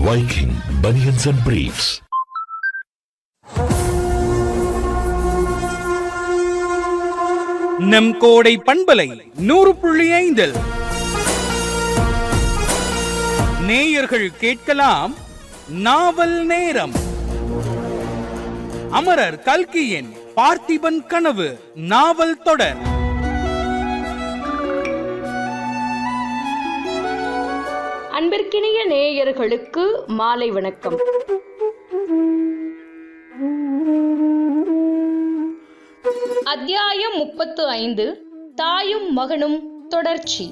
Viking Bunions and Briefs. நம் கோடை பண்பலை நூறு புள்ளி ஐந்தில் நேயர்கள் கேட்கலாம் நாவல் நேரம் அமரர் கல்கியின் பார்த்திபன் கனவு நாவல் தொடர் அன்பிற்கினிய நேயர்களுக்கு மாலை வணக்கம் அத்தியாயம் முப்பத்து ஐந்து தாயும் மகனும் தொடர்ச்சி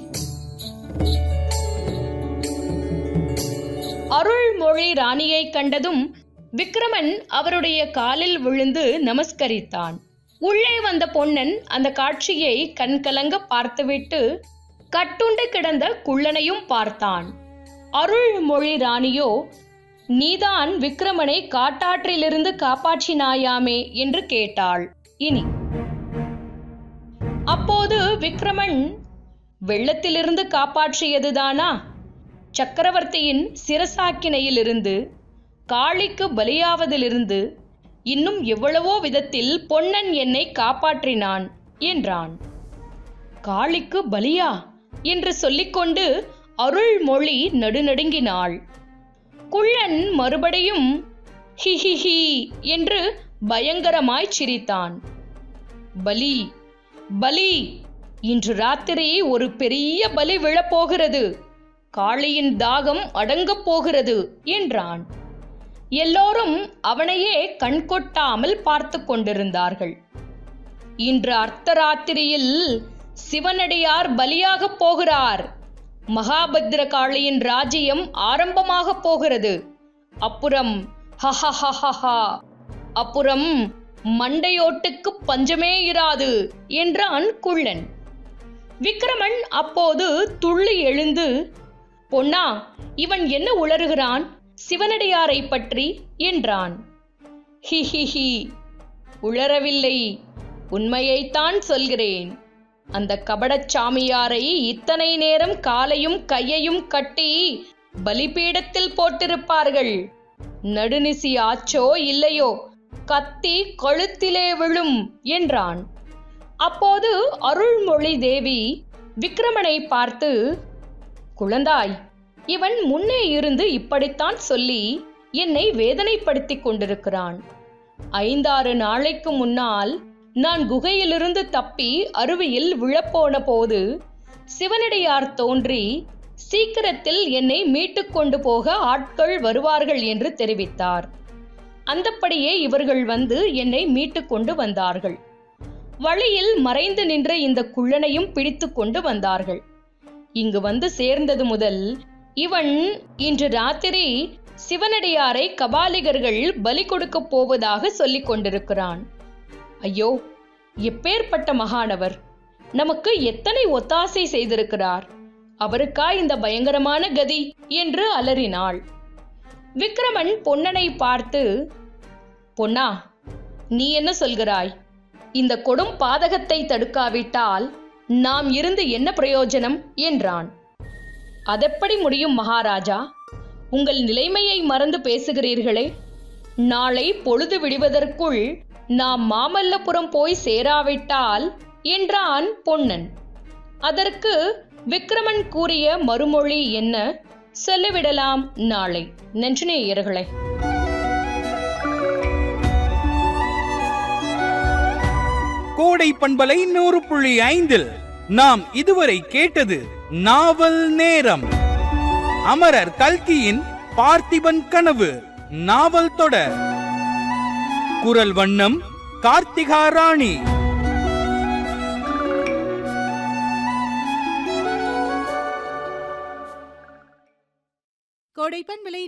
அருள்மொழி ராணியை கண்டதும் விக்ரமன் அவருடைய காலில் விழுந்து நமஸ்கரித்தான் உள்ளே வந்த பொன்னன் அந்த காட்சியை கண்கலங்க பார்த்துவிட்டு கட்டுண்டு கிடந்த குள்ளனையும் பார்த்தான் அருள்மொழி ராணியோ நீதான் விக்ரமனை காட்டாற்றிலிருந்து காப்பாற்றினாயாமே என்று கேட்டாள் இனி அப்போது விக்ரமன் வெள்ளத்திலிருந்து காப்பாற்றியதுதானா சக்கரவர்த்தியின் சிரசாக்கினையிலிருந்து காளிக்கு பலியாவதிலிருந்து இன்னும் எவ்வளவோ விதத்தில் பொன்னன் என்னை காப்பாற்றினான் என்றான் காளிக்கு பலியா என்று சொல்லிக்கொண்டு அருள்மொழி நடுநடுங்கினாள் குள்ளன் மறுபடியும் ஹிஹிஹி என்று பயங்கரமாய் சிரித்தான் பலி பலி இன்று ராத்திரி ஒரு பெரிய பலி விழப்போகிறது காளியின் தாகம் அடங்கப் போகிறது என்றான் எல்லோரும் அவனையே கண்கொட்டாமல் பார்த்து கொண்டிருந்தார்கள் இன்று அர்த்தராத்திரியில் சிவனடியார் பலியாகப் போகிறார் மகாபத்ர காளியின் ராஜ்யம் ஆரம்பமாக போகிறது அப்புறம் ஹஹஹஹஹா அப்புறம் மண்டையோட்டுக்கு பஞ்சமே இராது என்றான் குள்ளன் விக்ரமன் அப்போது துள்ளி எழுந்து பொன்னா இவன் என்ன உளறுகிறான் சிவனடியாரை பற்றி என்றான் ஹிஹிஹி உளரவில்லை உண்மையைத்தான் சொல்கிறேன் அந்த கபடச் சாமியாரை இத்தனை நேரம் காலையும் கையையும் கட்டி பலிபீடத்தில் போட்டிருப்பார்கள் நடுநிசி ஆச்சோ இல்லையோ கத்தி கழுத்திலே விழும் என்றான் அப்போது அருள்மொழி தேவி விக்ரமனை பார்த்து குழந்தாய் இவன் முன்னே இருந்து இப்படித்தான் சொல்லி என்னை வேதனைப்படுத்திக் கொண்டிருக்கிறான் ஐந்தாறு நாளைக்கு முன்னால் நான் குகையிலிருந்து தப்பி அருவியில் விழப்போன போது சிவனடியார் தோன்றி சீக்கிரத்தில் என்னை மீட்டுக் கொண்டு போக ஆட்கள் வருவார்கள் என்று தெரிவித்தார் அந்தப்படியே இவர்கள் வந்து என்னை மீட்டுக் கொண்டு வந்தார்கள் வழியில் மறைந்து நின்ற இந்த குள்ளனையும் பிடித்து கொண்டு வந்தார்கள் இங்கு வந்து சேர்ந்தது முதல் இவன் இன்று ராத்திரி சிவனடியாரை கபாலிகர்கள் பலி கொடுக்கப் போவதாக சொல்லிக் கொண்டிருக்கிறான் ஐயோ எப்பேற்பட்ட மகானவர் நமக்கு எத்தனை ஒத்தாசை செய்திருக்கிறார் அவருக்கா இந்த பயங்கரமான கதி என்று அலறினாள் விக்ரமன் பொன்னனை பார்த்து பொன்னா நீ என்ன சொல்கிறாய் இந்த கொடும் பாதகத்தை தடுக்காவிட்டால் நாம் இருந்து என்ன பிரயோஜனம் என்றான் அதெப்படி முடியும் மகாராஜா உங்கள் நிலைமையை மறந்து பேசுகிறீர்களே நாளை பொழுது விடுவதற்குள் நாம் மாமல்லபுரம் போய் சேராவிட்டால் என்றான் பொன்னன் அதற்கு விக்ரமன் கூறிய மறுமொழி என்ன சொல்லிவிடலாம் நாளை நன்றினேயர்களே கோடை பண்பலை நூறு புள்ளி ஐந்தில் நாம் இதுவரை கேட்டது நாவல் நேரம் அமரர் கல்கியின் பார்த்திபன் கனவு நாவல் தொடர் குரல் வண்ணம் கார்த்திகா ராணி கோடைப்பன் விலை